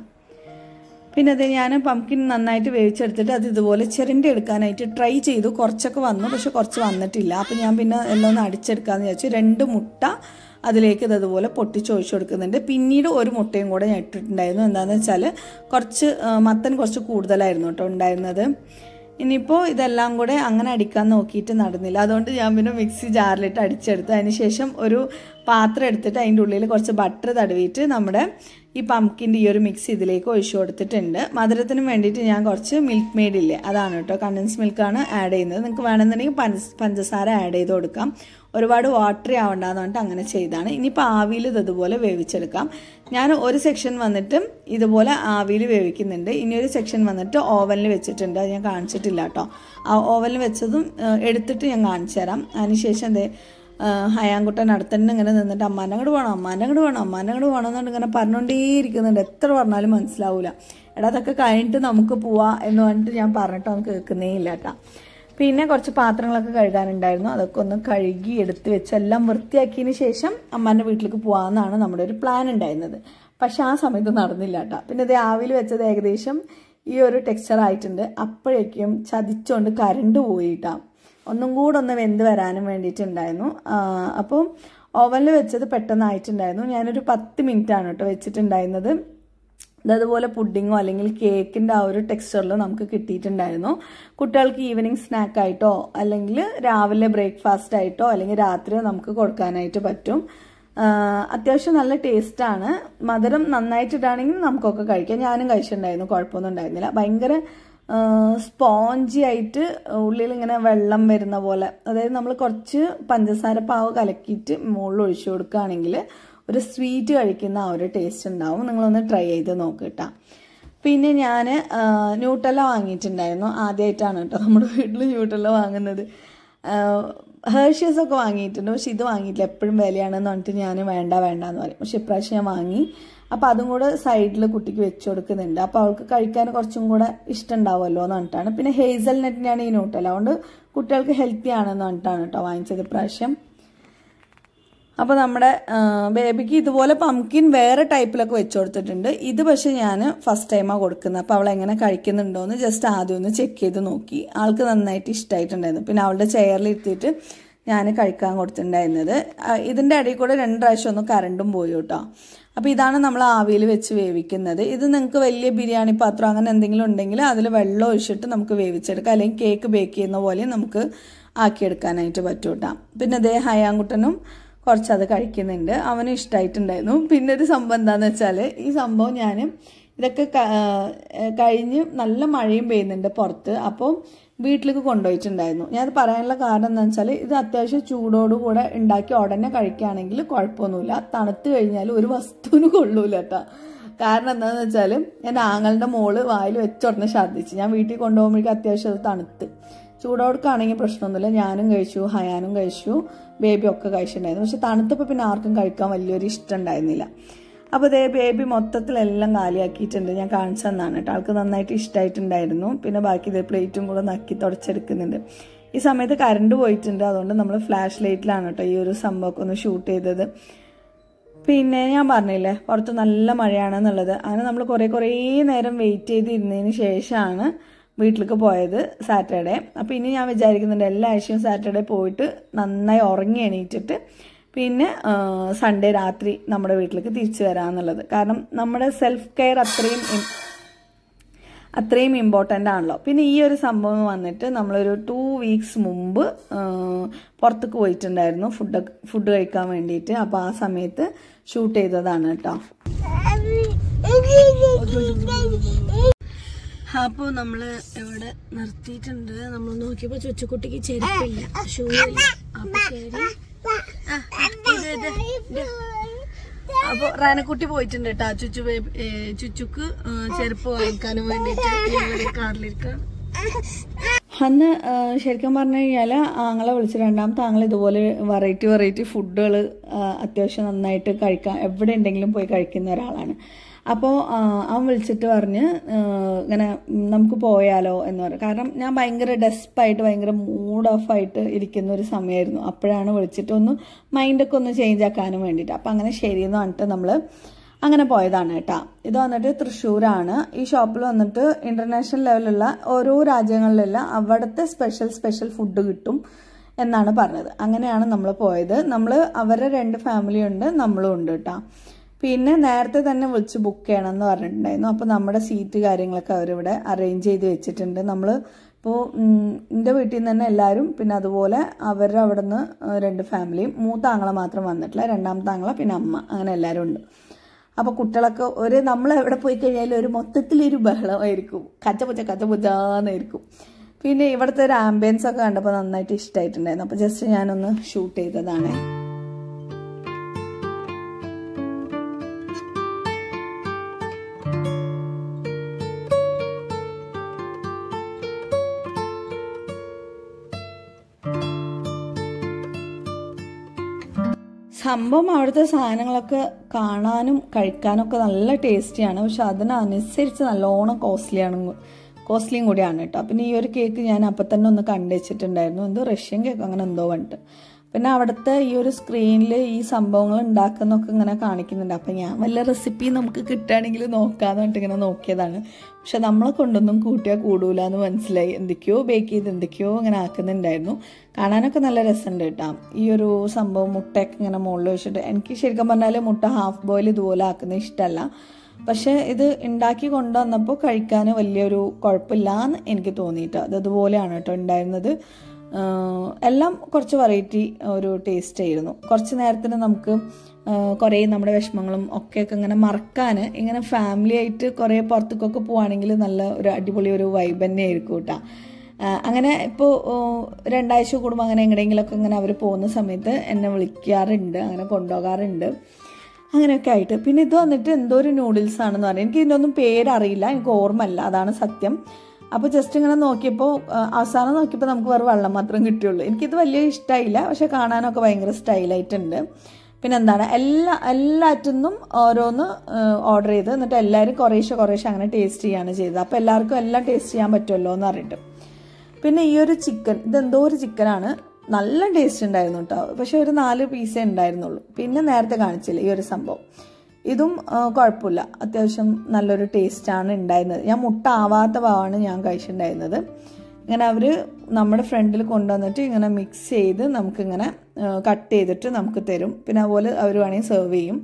പിന്നെ അത് ഞാൻ പംകിൻ നന്നായിട്ട് വേവിച്ചെടുത്തിട്ട് അത് ഇതുപോലെ ചിരണ്ടി എടുക്കാനായിട്ട് ട്രൈ ചെയ്തു കുറച്ചൊക്കെ വന്നു പക്ഷെ കുറച്ച് വന്നിട്ടില്ല അപ്പം ഞാൻ പിന്നെ എല്ലാം ഒന്ന് അടിച്ചെടുക്കാമെന്ന് വിചാരിച്ചു രണ്ട് മുട്ട അതിലേക്ക് ഇത് അതുപോലെ പൊട്ടിച്ച് ഒഴിച്ചു കൊടുക്കുന്നുണ്ട് പിന്നീട് ഒരു മുട്ടയും കൂടെ ഞാൻ ഇട്ടിട്ടുണ്ടായിരുന്നു എന്താണെന്ന് വെച്ചാൽ കുറച്ച് ആ, മത്തൻ കുറച്ച് കൂടുതലായിരുന്നു കേട്ടോ ഉണ്ടായിരുന്നത് ഇനിയിപ്പോൾ ഇതെല്ലാം കൂടെ അങ്ങനെ അടിക്കാൻ നോക്കിയിട്ട് നടന്നില്ല അതുകൊണ്ട് ഞാൻ പിന്നെ മിക്സി ജാറിലിട്ട് അടിച്ചെടുത്തു അതിന് ശേഷം ഒരു പാത്രം എടുത്തിട്ട് അതിൻ്റെ ഉള്ളിൽ കുറച്ച് ബട്ടർ തടവിയിട്ട് നമ്മുടെ ഈ പംകിൻ്റെ ഈ ഒരു മിക്സ് ഇതിലേക്ക് ഒഴിച്ചു കൊടുത്തിട്ടുണ്ട് മധുരത്തിന് വേണ്ടിയിട്ട് ഞാൻ കുറച്ച് മിൽക്ക് മെയ്ഡ് ഇല്ലേ അതാണ് കേട്ടോ കണ്ടൻസ് മിൽക്കാണ് ആഡ് ചെയ്യുന്നത് നിങ്ങൾക്ക് വേണമെന്നുണ്ടെങ്കിൽ പഞ്ച പഞ്ചസാര ആഡ് ചെയ്ത് കൊടുക്കാം ഒരുപാട് വാട്ടറി ആവണ്ടെന്ന് പറഞ്ഞിട്ട് അങ്ങനെ ചെയ്താണ് ഇനിയിപ്പോൾ ആവിയിൽ ഇത് ഇതുപോലെ വേവിച്ചെടുക്കാം ഞാൻ ഒരു സെക്ഷൻ വന്നിട്ട് ഇതുപോലെ ആവിയിൽ വേവിക്കുന്നുണ്ട് ഇനി ഒരു സെക്ഷൻ വന്നിട്ട് ഓവനിൽ വെച്ചിട്ടുണ്ട് അത് ഞാൻ കാണിച്ചിട്ടില്ല കേട്ടോ ആ ഓവനിൽ വെച്ചതും ആ, എടുത്തിട്ട് ഞാൻ കാണിച്ചു തരാം അതിനുശേഷം എന്തേ ഹയാൻകുട്ടൻ അടുത്തന്നെ ഇങ്ങനെ നിന്നിട്ട് അമ്മാൻ്റെ അങ്ങോട്ട് വേണം അമ്മാൻ്റെ അങ്ങോട്ട് വേണം അമ്മാൻ്റെ അങ്ങോട്ട് വേണം എന്നുകൊണ്ട് ഇങ്ങനെ പറഞ്ഞുകൊണ്ടേയിരിക്കുന്നുണ്ട് എത്ര പറഞ്ഞാലും മനസ്സിലാവൂല എടാ അതൊക്കെ കഴിഞ്ഞിട്ട് നമുക്ക് പോവാ എന്ന് പറഞ്ഞിട്ട് ഞാൻ പറഞ്ഞിട്ട് അവൻ കേൾക്കുന്നേ ഇല്ല കേട്ടോ പിന്നെ കുറച്ച് പാത്രങ്ങളൊക്കെ കഴുകാനുണ്ടായിരുന്നു അതൊക്കെ ഒന്ന് കഴുകി എടുത്ത് വെച്ച് എല്ലാം വൃത്തിയാക്കിയതിന് ശേഷം അമ്മാൻ്റെ വീട്ടിലേക്ക് പോകാമെന്നാണ് നമ്മുടെ ഒരു പ്ലാൻ ഉണ്ടായിരുന്നത് പക്ഷെ ആ സമയത്ത് നടന്നില്ല കേട്ടോ പിന്നെ ഇത് ആവിൽ വെച്ചത് ഏകദേശം ഈ ഒരു ടെക്സ്ചർ ആയിട്ടുണ്ട് അപ്പോഴേക്കും ചതിച്ചുകൊണ്ട് കരണ്ട് പോയിട്ടാ ഒന്നും കൂടെ ഒന്ന് വെന്ത് വരാനും വേണ്ടിയിട്ടുണ്ടായിരുന്നു അപ്പോൾ ഓവനിൽ വെച്ചത് പെട്ടെന്നായിട്ടുണ്ടായിരുന്നു ഞാനൊരു പത്ത് മിനിറ്റ് ആണ് കേട്ടോ വെച്ചിട്ടുണ്ടായിരുന്നത് ഇത് അതുപോലെ പുഡിങ്ങോ അല്ലെങ്കിൽ കേക്കിൻ്റെ ആ ഒരു ടെക്സ്ചറിൽ നമുക്ക് കിട്ടിയിട്ടുണ്ടായിരുന്നു കുട്ടികൾക്ക് ഈവനിങ് സ്നാക്ക് ആയിട്ടോ അല്ലെങ്കിൽ രാവിലെ ബ്രേക്ക്ഫാസ്റ്റ് ആയിട്ടോ അല്ലെങ്കിൽ രാത്രിയോ നമുക്ക് കൊടുക്കാനായിട്ട് പറ്റും ആഹ് അത്യാവശ്യം നല്ല ടേസ്റ്റാണ് മധുരം നന്നായിട്ടിട്ടാണെങ്കിൽ നമുക്കൊക്കെ കഴിക്കാം ഞാനും കഴിച്ചിട്ടുണ്ടായിരുന്നു കുഴപ്പമൊന്നും ഉണ്ടായിരുന്നില്ല ഭയങ്കര സ്പോഞ്ചി ആയിട്ട് ഉള്ളിൽ ഇങ്ങനെ വെള്ളം വരുന്ന പോലെ അതായത് നമ്മൾ കുറച്ച് പഞ്ചസാര പാവ് കലക്കിയിട്ട് മുകളിൽ ഒഴിച്ചു കൊടുക്കുകയാണെങ്കിൽ ഒരു സ്വീറ്റ് കഴിക്കുന്ന ആ ഒരു ടേസ്റ്റ് ഉണ്ടാവും നിങ്ങളൊന്ന് ട്രൈ ചെയ്ത് നോക്ക് കേട്ടോ പിന്നെ ഞാൻ ന്യൂട്ടല്ല വാങ്ങിയിട്ടുണ്ടായിരുന്നു ആദ്യമായിട്ടാണ് കേട്ടോ നമ്മുടെ വീട്ടിൽ ന്യൂട്ടല്ല വാങ്ങുന്നത് ഹേർഷ്യസ് ഒക്കെ വാങ്ങിയിട്ടുണ്ട് പക്ഷെ ഇത് വാങ്ങിയിട്ടില്ല എപ്പോഴും വിലയാണെന്ന് പറഞ്ഞിട്ട് ഞാൻ വേണ്ട വേണ്ട എന്ന് പറയും പക്ഷെ ഇപ്രാവശ്യം ഞാൻ വാങ്ങി അപ്പോൾ അതും കൂടെ സൈഡിൽ കുട്ടിക്ക് വെച്ച് കൊടുക്കുന്നുണ്ട് അപ്പോൾ അവൾക്ക് കഴിക്കാൻ കുറച്ചും കൂടെ ഇഷ്ടം ഉണ്ടാവുമല്ലോ എന്ന് പറഞ്ഞിട്ടാണ് പിന്നെ ഹേസൽ നെറ്റിനാണ് ഈ ന്യൂട്ടല്ല അതുകൊണ്ട് കുട്ടികൾക്ക് ഹെൽത്തി ആണെന്ന് പറഞ്ഞിട്ടാണ് കേട്ടോ വാങ്ങിച്ചത് ഇപ്രാവശ്യം അപ്പോൾ നമ്മുടെ ബേബിക്ക് ഇതുപോലെ പംകിൻ വേറെ ടൈപ്പിലൊക്കെ വെച്ച് കൊടുത്തിട്ടുണ്ട് ഇത് പക്ഷെ ഞാൻ ഫസ്റ്റ് ടൈമാണ് കൊടുക്കുന്നത് അപ്പോൾ അവൾ എങ്ങനെ കഴിക്കുന്നുണ്ടോ എന്ന് ജസ്റ്റ് ആദ്യം ഒന്ന് ചെക്ക് ചെയ്ത് നോക്കി ആൾക്ക് നന്നായിട്ട് ഇഷ്ടമായിട്ടുണ്ടായിരുന്നു പിന്നെ അവളുടെ ചെയറിൽ ഇരുത്തിയിട്ട് ഞാൻ കഴിക്കാൻ കൊടുത്തിട്ടുണ്ടായിരുന്നത് ആ, ഇതിൻ്റെ ഇടയിൽ കൂടെ രണ്ട് പ്രാവശ്യം ഒന്ന് കറണ്ടും പോയി കേട്ടോ അപ്പോൾ ഇതാണ് നമ്മൾ ആവിയിൽ വെച്ച് വേവിക്കുന്നത് ഇത് നിങ്ങൾക്ക് വലിയ ബിരിയാണി പാത്രം അങ്ങനെ എന്തെങ്കിലും ഉണ്ടെങ്കിൽ അതിൽ വെള്ളം ഒഴിച്ചിട്ട് നമുക്ക് വേവിച്ചെടുക്കാം അല്ലെങ്കിൽ കേക്ക് ബേക്ക് ചെയ്യുന്ന പോലെ നമുക്ക് ആക്കിയെടുക്കാനായിട്ട് പറ്റും കേട്ടോ പിന്നെ അതേ ഹയാങ്കുട്ടനും കുറച്ച് അത് കഴിക്കുന്നുണ്ട് അവനും ഇഷ്ടമായിട്ടുണ്ടായിരുന്നു പിന്നെ ഒരു സംഭവം എന്താണെന്ന് വെച്ചാൽ ഈ സംഭവം ഞാൻ ഇതൊക്കെ ക- ഏഹ് കഴിഞ്ഞ് നല്ല മഴയും പെയ്യുന്നുണ്ട് പുറത്ത് അപ്പോൾ വീട്ടിലേക്ക് കൊണ്ടുപോയിട്ടുണ്ടായിരുന്നു ഞാനത് പറയാനുള്ള കാരണം എന്താണെന്ന് വെച്ചാൽ ഇത് അത്യാവശ്യം ചൂടോടുകൂടെ ഉണ്ടാക്കി ഉടനെ കഴിക്കുകയാണെങ്കിൽ കുഴപ്പമൊന്നുമില്ല തണുത്ത് കഴിഞ്ഞാൽ ഒരു വസ്തുവിന് കൊള്ളൂല കേട്ടോ കാരണം എന്താണെന്ന് വെച്ചാൽ എൻ്റെ ആങ്ങളുടെ മോള് വായിൽ വെച്ചുടനെ ഛർദ്ദിച്ച് ഞാൻ വീട്ടിൽ കൊണ്ടുപോകുമ്പോഴേക്കും അത്യാവശ്യം അത് തണുത്ത് ചൂടോടുക്കാണെങ്കിൽ പ്രശ്നമൊന്നുമില്ല ഞാനും കഴിച്ചു ഹയാനും കഴിച്ചു ബേബി ഒക്കെ കഴിച്ചിട്ടുണ്ടായിരുന്നു പക്ഷെ തണുത്തപ്പോൾ പിന്നെ ആർക്കും കഴിക്കാൻ വലിയൊരു ഇഷ്ടം ഉണ്ടായിരുന്നില്ല അപ്പോൾ ഇതേ ബേബി മൊത്തത്തിലെല്ലാം കാലിയാക്കിയിട്ടുണ്ട് ഞാൻ കാണിച്ചു തന്നാണ് കേട്ടോ ആൾക്ക് നന്നായിട്ട് ഇഷ്ടമായിട്ടുണ്ടായിരുന്നു പിന്നെ ബാക്കി ഇതേ പ്ലേറ്റും കൂടെ നക്കി തുടച്ചെടുക്കുന്നുണ്ട് ഈ സമയത്ത് കറണ്ട് പോയിട്ടുണ്ട് അതുകൊണ്ട് നമ്മൾ ഫ്ലാഷ് ലൈറ്റിലാണ് കേട്ടോ ഈ ഒരു സംഭവമൊക്കെ ഒന്ന് ഷൂട്ട് ചെയ്തത് പിന്നെ ഞാൻ പറഞ്ഞില്ലേ പുറത്ത് നല്ല മഴയാണെന്നുള്ളത് അങ്ങനെ നമ്മൾ കുറേ കുറേ നേരം വെയിറ്റ് ചെയ്ത് ഇരുന്നതിന് ശേഷമാണ് വീട്ടിലേക്ക് പോയത് സാറ്റർഡേ അപ്പോൾ ഇനി ഞാൻ വിചാരിക്കുന്നുണ്ട് എല്ലാ ആഴ്ചയും സാറ്റർഡേ പോയിട്ട് നന്നായി ഉറങ്ങി എണീറ്റിട്ട് പിന്നെ സൺഡേ രാത്രി നമ്മുടെ വീട്ടിലേക്ക് തിരിച്ചു വരാമെന്നുള്ളത് കാരണം നമ്മുടെ സെൽഫ് കെയർ അത്രയും ഇം- അത്രയും ഇമ്പോർട്ടൻ്റ് ആണല്ലോ പിന്നെ ഈ ഒരു സംഭവം വന്നിട്ട് നമ്മളൊരു ടു വീക്സ് മുമ്പ് ആ, പുറത്തേക്ക് പോയിട്ടുണ്ടായിരുന്നു ഫുഡ് ഫുഡ് കഴിക്കാൻ വേണ്ടിയിട്ട് അപ്പോൾ ആ സമയത്ത് ഷൂട്ട് ചെയ്തതാണ് കേട്ടോ അപ്പോ നമ്മള് ഇവിടെ നിർത്തിയിട്ടുണ്ട് നമ്മൾ നോക്കിയപ്പോ ചുച്ചുക്കുട്ടിക്ക് ചെരുപ്പില്ല ഷൂ ഇല്ല അപ്പൊ ശരി ആ, ഇത് ഇത് ഇത്. അപ്പൊ റാനക്കുട്ടി പോയിട്ടുണ്ട് കേട്ടോ ചുച്ചു ബേബി- ഏ, ചുച്ചുക്ക് ആ, ചെരുപ്പ് വാങ്ങിക്കാനും വേണ്ടിട്ട് ഞങ്ങളുടെ കാറിലിരിക്കാം അന്ന് ആ, ശരിക്കും പറഞ്ഞു കഴിഞ്ഞാൽ ആങ്ങളെ വിളിച്ച് രണ്ടാമത്തെ ആങ്ങളെ ഇതുപോലെ വെറൈറ്റി വെറൈറ്റി ഫുഡുകൾ അത്യാവശ്യം നന്നായിട്ട് കഴിക്കാൻ എവിടെ ഉണ്ടെങ്കിലും പോയി കഴിക്കുന്ന ഒരാളാണ് അപ്പോൾ അവൻ വിളിച്ചിട്ട് പറഞ്ഞ് ആ, ഇങ്ങനെ ഉം, നമുക്ക് പോയാലോ എന്ന് പറഞ്ഞു കാരണം ഞാൻ ഭയങ്കര ഡെസ്പായിട്ട് ഭയങ്കര മൂഡ് ഓഫ് ആയിട്ട് ഇരിക്കുന്ന ഒരു സമയമായിരുന്നു അപ്പോഴാണ് വിളിച്ചിട്ട് ഒന്ന് മൈൻഡൊക്കെ ഒന്ന് ചേഞ്ച് ആക്കാനും വേണ്ടിയിട്ട് അപ്പം അങ്ങനെ ശരിയെന്ന് പറഞ്ഞിട്ട് നമ്മൾ അങ്ങനെ പോയതാണ് കേട്ടോ ഇത് വന്നിട്ട് തൃശ്ശൂരാണ് ഈ ഷോപ്പിൽ വന്നിട്ട് ഇന്റർനാഷണൽ ലെവലുള്ള ഓരോ രാജ്യങ്ങളിലെല്ലാം അവിടുത്തെ സ്പെഷ്യൽ സ്പെഷ്യൽ ഫുഡ് കിട്ടും എന്നാണ് പറഞ്ഞത് അങ്ങനെയാണ് നമ്മൾ പോയത് നമ്മൾ അവരുടെ രണ്ട് ഫാമിലി ഉണ്ട് നമ്മളും ഉണ്ട് കേട്ടോ പിന്നെ നേരത്തെ തന്നെ വിളിച്ച് ബുക്ക് ചെയ്യണം എന്ന് പറഞ്ഞിട്ടുണ്ടായിരുന്നു അപ്പോൾ നമ്മുടെ സീറ്റ് കാര്യങ്ങളൊക്കെ അവരിവിടെ അറേഞ്ച് ചെയ്ത് വെച്ചിട്ടുണ്ട് നമ്മൾ ഇപ്പോൾ എൻ്റെ വീട്ടിൽ നിന്ന് തന്നെ എല്ലാവരും പിന്നെ അതുപോലെ അവരുടെ അവിടെ നിന്ന് രണ്ട് ഫാമിലിയും മൂത്ത ആങ്ങളെ മാത്രം വന്നിട്ടില്ല രണ്ടാമത്തെ ആങ്ങളെ പിന്നെ അമ്മ അങ്ങനെ എല്ലാവരും ഉണ്ട് അപ്പോൾ കുട്ടികളൊക്കെ ഒരു നമ്മൾ എവിടെ പോയി കഴിഞ്ഞാലും ഒരു മൊത്തത്തിലൊരു ബഹളമായിരിക്കും കച്ചപുച്ച കച്ചപുച്ചാന്നായിരിക്കും പിന്നെ ഇവിടുത്തെ ഒരു ആംബിയൻസ് ഒക്കെ കണ്ടപ്പോൾ നന്നായിട്ട് ഇഷ്ടമായിട്ടുണ്ടായിരുന്നു അപ്പോൾ ജസ്റ്റ് ഞാനൊന്ന് ഷൂട്ട് ചെയ്തതാണ് സംഭവം അവിടുത്തെ സാധനങ്ങളൊക്കെ കാണാനും കഴിക്കാനൊക്കെ നല്ല ടേസ്റ്റിയാണ് പക്ഷെ അതിനനുസരിച്ച് നല്ലോണം കോസ്റ്റ്ലിയാണ് കോസ്റ്റ്ലിയും കൂടിയാണ് കേട്ടോ പിന്നെ ഈ ഒരു കേക്ക് ഞാൻ അപ്പം തന്നെ ഒന്ന് കണ്ടു വെച്ചിട്ടുണ്ടായിരുന്നു എന്തോ റഷ്യൻ കേക്ക് അങ്ങനെ എന്തോ പറഞ്ഞിട്ട് പിന്നെ അവിടുത്തെ ഈ ഒരു സ്ക്രീനിൽ ഈ സംഭവങ്ങൾ ഉണ്ടാക്കുന്നൊക്കെ ഇങ്ങനെ കാണിക്കുന്നുണ്ട് അപ്പം ഞാൻ വല്ല റെസിപ്പി നമുക്ക് കിട്ടുകയാണെങ്കിൽ നോക്കാന്ന് പറഞ്ഞിട്ട് ഇങ്ങനെ നോക്കിയതാണ് പക്ഷെ നമ്മളെ കൊണ്ടൊന്നും കൂട്ടിയാൽ കൂടൂല എന്ന് മനസ്സിലായി എന്തൊക്കെയോ ബേക്ക് ചെയ്ത് എന്തൊക്കെയോ ഇങ്ങനെ ആക്കുന്നുണ്ടായിരുന്നു കാണാനൊക്കെ നല്ല രസമുണ്ട് കേട്ടോ ഈ ഒരു സംഭവം മുട്ടയൊക്കെ ഇങ്ങനെ മുകളിൽ വെച്ചിട്ട് എനിക്ക് ശരിക്കും പറഞ്ഞാൽ മുട്ട ഹാഫ് ബോയിൽ ഇതുപോലെ ആക്കുന്നത് ഇഷ്ടമല്ല പക്ഷെ ഇത് ഉണ്ടാക്കി കൊണ്ടുവന്നപ്പോൾ കഴിക്കാൻ വലിയൊരു കുഴപ്പമില്ലാന്ന് എനിക്ക് തോന്നിയിട്ടോ അത് അതുപോലെയാണ് കേട്ടോ ഉണ്ടായിരുന്നത് ആഹ് എല്ലാം കുറച്ച് വെറൈറ്റി ഒരു ടേസ്റ്റ് ആയിരുന്നു കുറച്ച് നേരത്തിന് നമുക്ക് ആഹ് കുറേ നമ്മുടെ വിഷമങ്ങളും ഒക്കെയൊക്കെ ഇങ്ങനെ മറക്കാൻ ഇങ്ങനെ ഫാമിലി ആയിട്ട് കുറേ പുറത്തേക്കൊക്കെ പോവുകയാണെങ്കിൽ നല്ല ഒരു അടിപൊളി ഒരു വൈബ് തന്നെ ആയിരിക്കും കേട്ടോ ആഹ് അങ്ങനെ ഇപ്പോൾ രണ്ടാഴ്ച കൂടുമ്പോൾ അങ്ങനെ എങ്ങനെയെങ്കിലുമൊക്കെ ഇങ്ങനെ അവർ പോകുന്ന സമയത്ത് എന്നെ വിളിക്കാറുണ്ട് അങ്ങനെ കൊണ്ടുപോകാറുണ്ട് അങ്ങനെയൊക്കെ ആയിട്ട് പിന്നെ ഇത് വന്നിട്ട് എന്തോ ഒരു നൂഡിൽസ് ആണെന്ന് പറഞ്ഞു എനിക്ക് ഇതിനൊന്നും പേരറിയില്ല എനിക്ക് ഓർമ്മല്ല അതാണ് സത്യം അപ്പോൾ ജസ്റ്റ് ഇങ്ങനെ നോക്കിയപ്പോൾ ആ, അവസാനം നോക്കിയപ്പോൾ നമുക്ക് വേറെ വെള്ളം മാത്രം കിട്ടിയുള്ളൂ എനിക്കിത് വലിയ ഇഷ്ടമായില്ല പക്ഷെ കാണാനൊക്കെ ഭയങ്കര സ്റ്റൈലായിട്ടുണ്ട് പിന്നെ എന്താണ് എല്ലാ എല്ലാറ്റിന്നും ഓരോന്ന് ഓർഡർ ചെയ്ത് എന്നിട്ട് എല്ലാവരും കുറേശ്ശെ കുറേശ്ശെ അങ്ങനെ ടേസ്റ്റ് ചെയ്യാണ് ചെയ്തത് അപ്പോൾ എല്ലാവർക്കും എല്ലാം ടേസ്റ്റ് ചെയ്യാൻ പറ്റുമല്ലോ എന്ന് പറഞ്ഞിട്ട് പിന്നെ ഈ ഒരു ചിക്കൻ ഇതെന്തോ ഒരു ചിക്കനാണ് നല്ല ടേസ്റ്റ് ഉണ്ടായിരുന്നു കേട്ടോ പക്ഷെ ഒരു നാല് പീസേ ഉണ്ടായിരുന്നുള്ളൂ പിന്നെ നേരത്തെ കാണിച്ചില്ല ഈ ഒരു സംഭവം ഇതും ആ, കുഴപ്പമില്ല അത്യാവശ്യം നല്ലൊരു ടേസ്റ്റാണ് ഉണ്ടായിരുന്നത് ഞാൻ മുട്ട ആവാത്ത ഭാവമാണ് ഞാൻ കഴിച്ചിട്ടുണ്ടായിരുന്നത് ഇങ്ങനെ അവർ നമ്മുടെ ഫ്രണ്ടിൽ കൊണ്ടുവന്നിട്ട് ഇങ്ങനെ മിക്സ് ചെയ്ത് നമുക്കിങ്ങനെ കട്ട് ചെയ്തിട്ട് നമുക്ക് തരും പിന്നെ അതുപോലെ അവർ വേണമെങ്കിൽ സെർവ് ചെയ്യും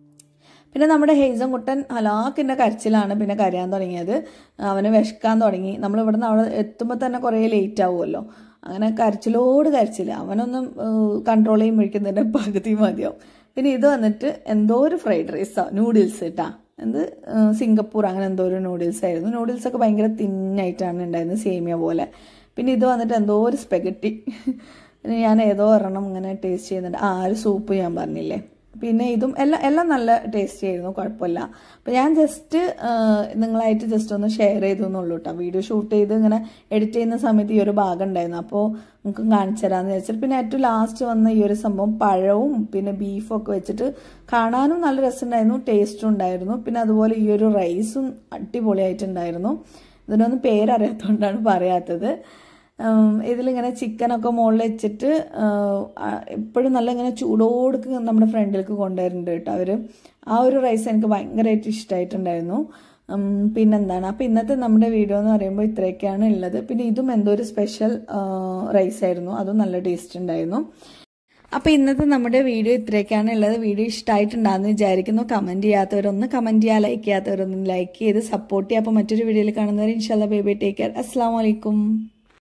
പിന്നെ നമ്മുടെ ഹെയ്സം കുട്ടൻ ഹലാക്കിൻ്റെ കരച്ചിലാണ് പിന്നെ കരയാൻ തുടങ്ങിയത് അവന് വിശക്കാൻ തുടങ്ങി നമ്മൾ ഇവിടുന്ന് അവിടെ എത്തുമ്പോൾ തന്നെ കുറേ ലേറ്റ് ആവുമല്ലോ അങ്ങനെ കരച്ചിലോട് കരച്ചില്ല അവനൊന്നും കൺട്രോൾ ചെയ്യുമ്പോഴേക്കുന്നതിൻ്റെ പകുതി മതിയാവും പിന്നെ ഇത് വന്നിട്ട് എന്തോ ഒരു ഫ്രൈഡ് റൈസാ നൂഡിൽസ് കേട്ടാ എന്ത് ആ, സിംഗപ്പൂർ അങ്ങനെ എന്തോ ഒരു നൂഡിൽസ് ആയിരുന്നു നൂഡിൽസ് ഒക്കെ ഭയങ്കര തിന്നായിട്ടാണ് ഉണ്ടായിരുന്നത് സേമിയ പോലെ പിന്നെ ഇത് വന്നിട്ട് എന്തോ ഒരു സ്പെഗറ്റി പിന്നെ ഞാൻ ഏതോ ഒരെണ്ണം ഇങ്ങനെ ടേസ്റ്റ് ചെയ്യുന്നുണ്ട് ആ ഒരു സൂപ്പ് ഞാൻ പറഞ്ഞില്ലേ പിന്നെ ഇതും എല്ലാം എല്ലാം നല്ല ടേസ്റ്റി ആയിരുന്നു കുഴപ്പമില്ല അപ്പം ഞാൻ ജസ്റ്റ് നിങ്ങളായിട്ട് ജസ്റ്റ് ഒന്ന് ഷെയർ ചെയ്തു എന്നുള്ളൂ കേട്ടോ വീഡിയോ ഷൂട്ട് ചെയ്ത് ഇങ്ങനെ എഡിറ്റ് ചെയ്യുന്ന സമയത്ത് ഈ ഒരു ഭാഗം ഉണ്ടായിരുന്നു അപ്പോൾ നമുക്ക് കാണിച്ചു തരാമെന്ന് വിചാരിച്ചിട്ട് പിന്നെ ഏറ്റവും ലാസ്റ്റ് വന്ന ഈ ഒരു സംഭവം പഴവും പിന്നെ ബീഫും ഒക്കെ വെച്ചിട്ട് കാണാനും നല്ല രസമുണ്ടായിരുന്നു ടേസ്റ്റും ഉണ്ടായിരുന്നു പിന്നെ അതുപോലെ ഈ ഒരു റൈസും അടിപൊളിയായിട്ടുണ്ടായിരുന്നു ഇതിനൊന്നും പേരറിയാത്തതുകൊണ്ടാണ് പറയാത്തത് ഉം, ഇതിലിങ്ങനെ ചിക്കനൊക്കെ മുകളിൽ വെച്ചിട്ട് എപ്പോഴും നല്ല ഇങ്ങനെ ചൂടോടുക്ക് നമ്മുടെ ഫ്രണ്ടിലേക്ക് കൊണ്ടുവരുന്നുണ്ട് കേട്ടോ അവർ ആ ഒരു റൈസ് എനിക്ക് ഭയങ്കരമായിട്ട് ഇഷ്ടമായിട്ടുണ്ടായിരുന്നു ഉം, പിന്നെന്താണ് അപ്പോൾ ഇന്നത്തെ നമ്മുടെ വീഡിയോ എന്ന് പറയുമ്പോൾ ഇത്രയൊക്കെയാണ് ഉള്ളത് പിന്നെ ഇതും എന്തോ ഒരു സ്പെഷ്യൽ റൈസ് ആയിരുന്നു അതും നല്ല ടേസ്റ്റ് ഉണ്ടായിരുന്നു അപ്പോൾ ഇന്നത്തെ നമ്മുടെ വീഡിയോ ഇത്രയൊക്കെയാണ് ഉള്ളത് വീഡിയോ ഇഷ്ടമായിട്ടുണ്ടാകുന്ന വിചാരിക്കുന്നു കമൻറ്റ് ചെയ്യാത്തവരൊന്ന് കമൻറ്റ് ചെയ്യുക ലൈക്ക് ചെയ്യാത്തവരൊന്ന് ലൈക്ക് ചെയ്ത് സപ്പോർട്ട് ചെയ്യുക അപ്പോൾ മറ്റൊരു വീഡിയോയിൽ കാണുന്നവർ ഇൻഷാല്ല ബേബി ടേക്ക് കെയർ അസ്സാം വലൈക്കും